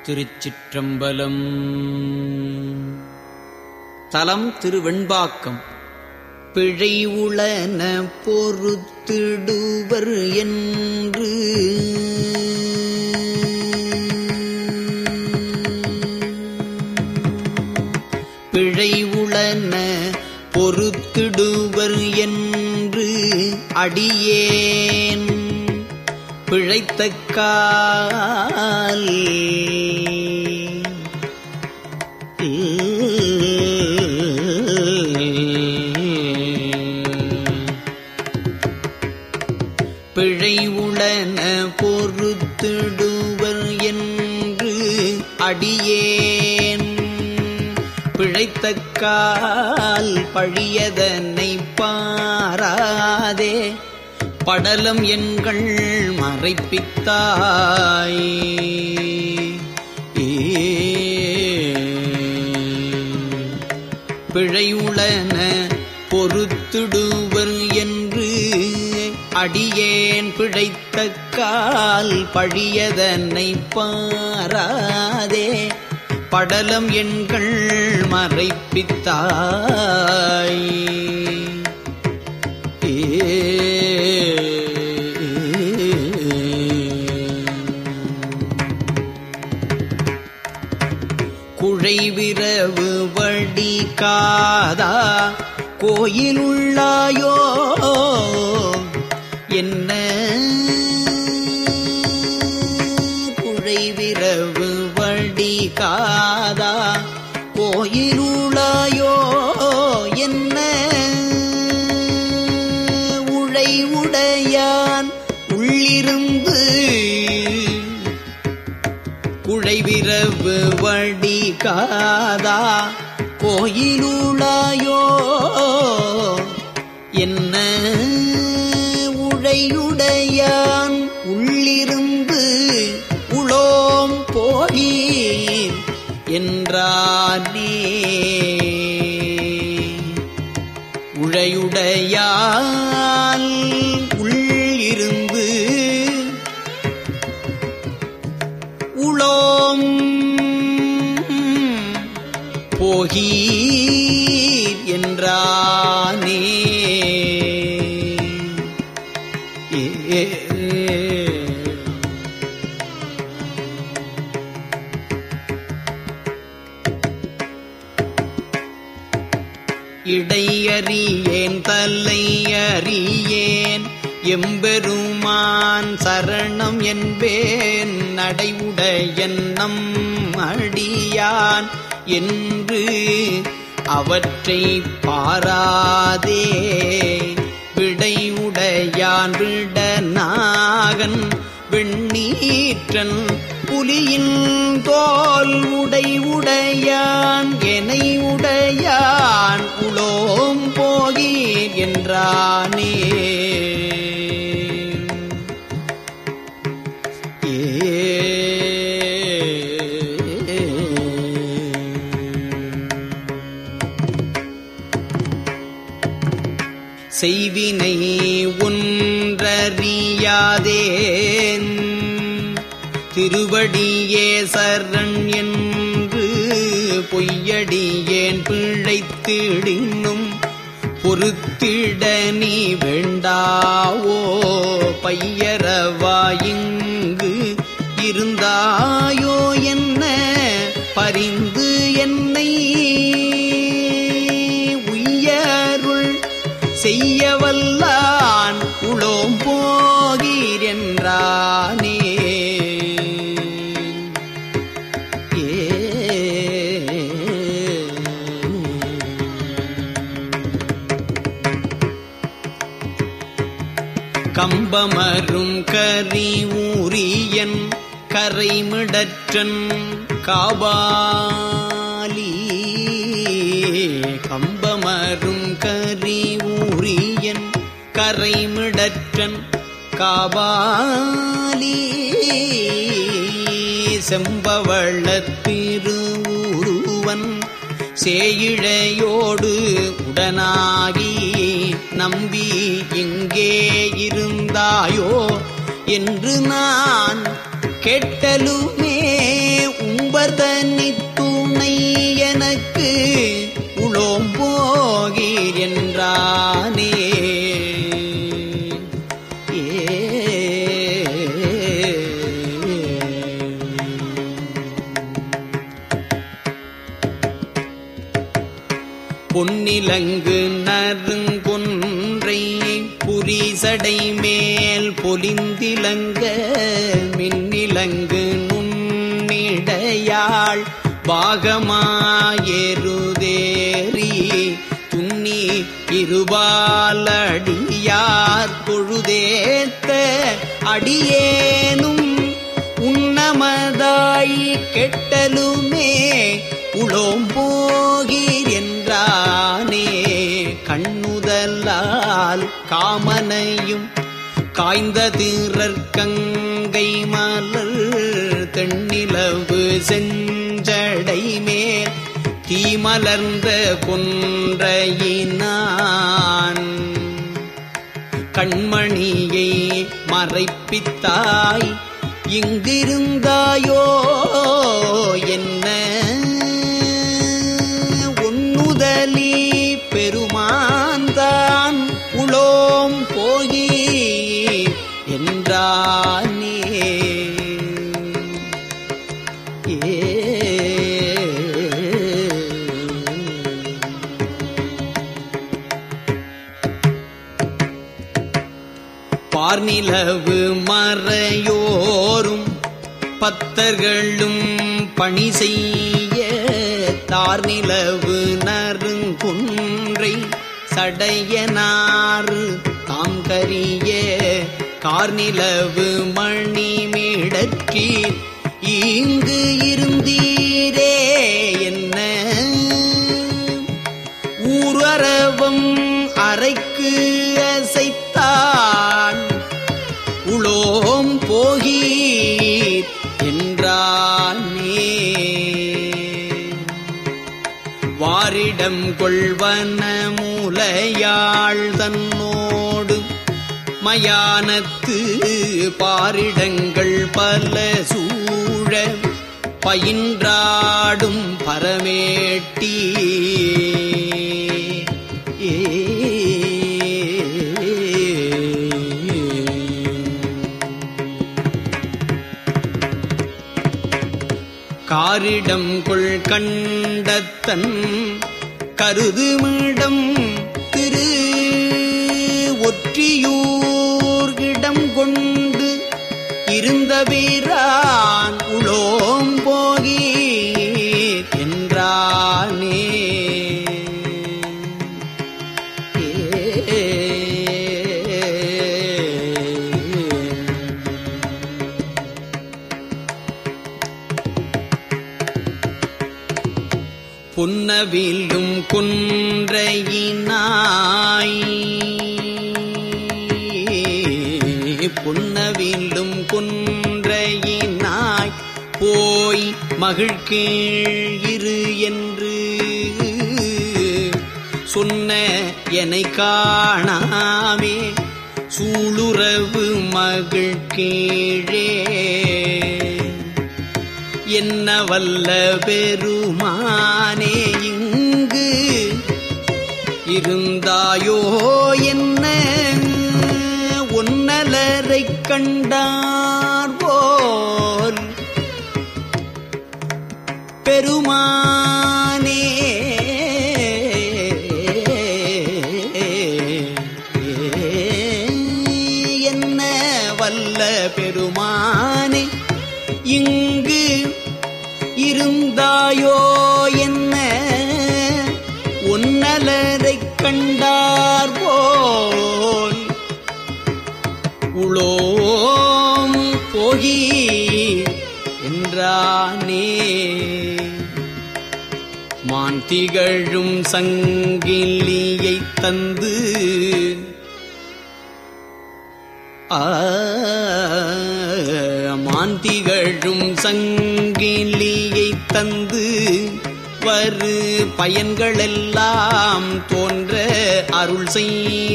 திருச்சிற்றம்பலம் தலம் திருவெண்பாக்கம் பிழை உளன பொறுத்திடுவர் என்று பிழை உளன பொறுத்திடுவர் என்று அடியேன் பிழைத்தக்கால் பிழை உளன பொறுத்திடுவர் என்று அடியேன் பிழைத்தக்கால் பழியதனை பாராதே படலம் எண்கள் மறைப்பித்தாய் பிழையுளன பொறுத்துடுவர் என்று அடியேன் பிழைத்தக்கால் பழியதனை பாராதே படலம் எண்கள் மறைப்பித்தாய் குழைவிரவு வடி காதா கோயிலுள்ளாயோ என்ன குழைவிரவு வடி காதா கோயிலுள்ளாயோ என்ன உழை உடையான் உள்ளிருந்து குழைவிரவு வடி காதா கோயிலுளாயோ என்ன உழையுடையான் உள்ளிருந்து உளோம் போகீர் என்றானே உழையுடையான் உள்ளிருந்து உளோம் போகீர் என்றானே ஏ இடையறியேன் தலையறியேன் எம்பெருமான் சரணம் என்பேன் நடைவுடையன்னம் அடியான் என்று அவற்றை பாராதே விடையுடையான் விடநாகன் வெண்ணீற்றன் புலியின் தோல் உடை உடையான் எனை உடையான் உளோம் போகீர் என்றானே செய்வினை ஒன்றறியாதேன் திருவடியே சரண் என்று பொய்யடியேன் பிழைத்திடினும் பொறுத்திட நீ வேண்டாவோ பையரவாயிங்கு இருந்தாயோ என்ன பரிந்து என்னை உய்யருள் செய்யவல்லான் உளோம் போகீர் என்றானே கம்பமரும் கரி ஊரியன் கரைமிடற்றன் காபாலி கம்பமரும் கரி ஊரியன் கரைமிடற்றன் காபாலி செம்பவளத்திருவுருவன் சேயிழையோடு உடனாகி நம்பி எங்கே இருந்தாயோ என்று நான் கெட்டலுமே உன் உம்பர் தனி துணை எனக்கு உளோம் போகீர் என்றானே பொன்னிலங்கு நறுங்கொன்றை புரிசடை மேல் பொலிந்திலங்க மின்னிலங்கு நுண்ணிடையாள் பாகமாயெருதேறி துண்ணி இருபாலடியார் பொழுதேத்த அடியேனும் உன்னமதாய் கெட்டலுமே உளோம் போகீர் என்றானே கண்ணுதலால் காமனையும் காய்ந்த தீரற்கங்கை மலர் தென்னிலவு செஞ்சடை மேல் தீமலர்ந்த கொன்றையினான் கண்மணியை மறைப்பித்தாய் இங்கிருந்தாயோ என்ன உன்னுதலி பெருமான்தான் உளோம் போகி என்றானே ஏ பார்நிலவு மறையோரும் பத்தர்களும் பணி செய்ய தார்நிலவு நறுங்குன்றை சடையனாறு தாம் கரிய கார்நிலவு மணிமிடற்கீர் இங்கு இருந்தீரே என்ன ஊரவம் அறைக்கு அசைத்தான் உளோம் போகீர் என்றானே வாரிடம் கொள்வன மூலையாள் தன்னோடு மயானத்து பாரிடங்கள் பல சூழ பயின்றாடும் பரமேட்டி காரிடம் கொள் கண்டத்தன் கருதுமிடம் திரு ஒற்றியூர்கிடம் கொண்டு இருந்த வீரான் உளோம் போகி என்றானே ஏ புன்னவில்லும் குன்றையினாய் புன்னவில்லும் குன்றையினாய் போய் மகிழ்கீழ் இரு என்று சொன்ன என்னை காணாமே சூளுறவு மகிழ்கீழே என்ன வல்ல பெருமானே இங்கு இருந்தாயோ என்ன ஒன்னலரைக் கண்டார் போல் பெருமானே என்ன வல்ல பெருமானே இங்கு இருந்தாயோ என்ன உன்னலரைக் கண்டார் போல் உளோம் போகி என்றானே மான் திகழும் சங்கிலியைத் தந்து ஆ, மாந்திகழும் சங்கிலியைத் தந்து வரு பயன்களெல்லாம் தோன்ற அருள்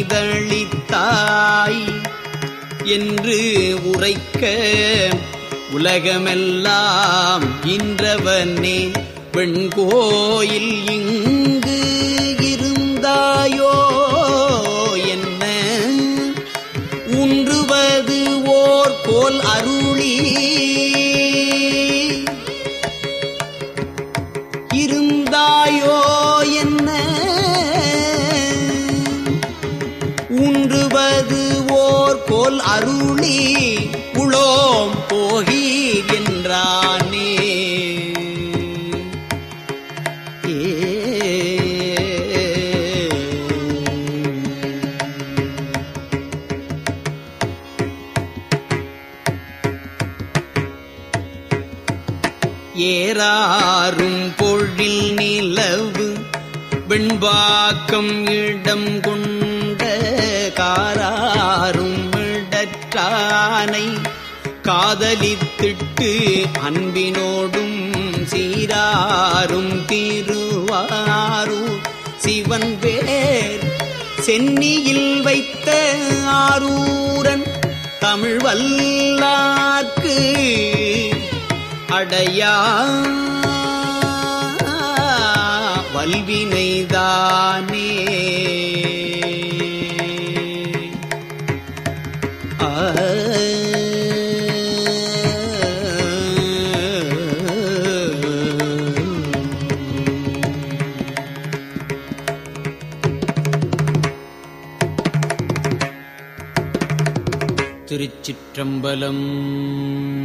செய்தளித்தாய் என்று உரைக்க உலகமெல்லாம் இன்றவனே வெண்கோயில் இங்கு இருந்தாயோ என்ன உன்றுவது ஓர் போல் அருளி இருந்தாயோ என்ன உன்றுவது ஓர் போல் அருளி உளோம் போகீர் என்றானே ஏ ஏறாரும் பொழில் நிலவு வெண்பாக்கம் இடம் கொண்ட காராரும் இடற்றானை காதலித்திட்டு அன்பினோடும் சீராரும் திருவாரூர் சிவன் பேர் சென்னியில் வைத்த ஆரூரன் தமிழ் வல்லார்க்கு அடையா வல்வினைதானே ஆ திருச்சிற்றம்பலம்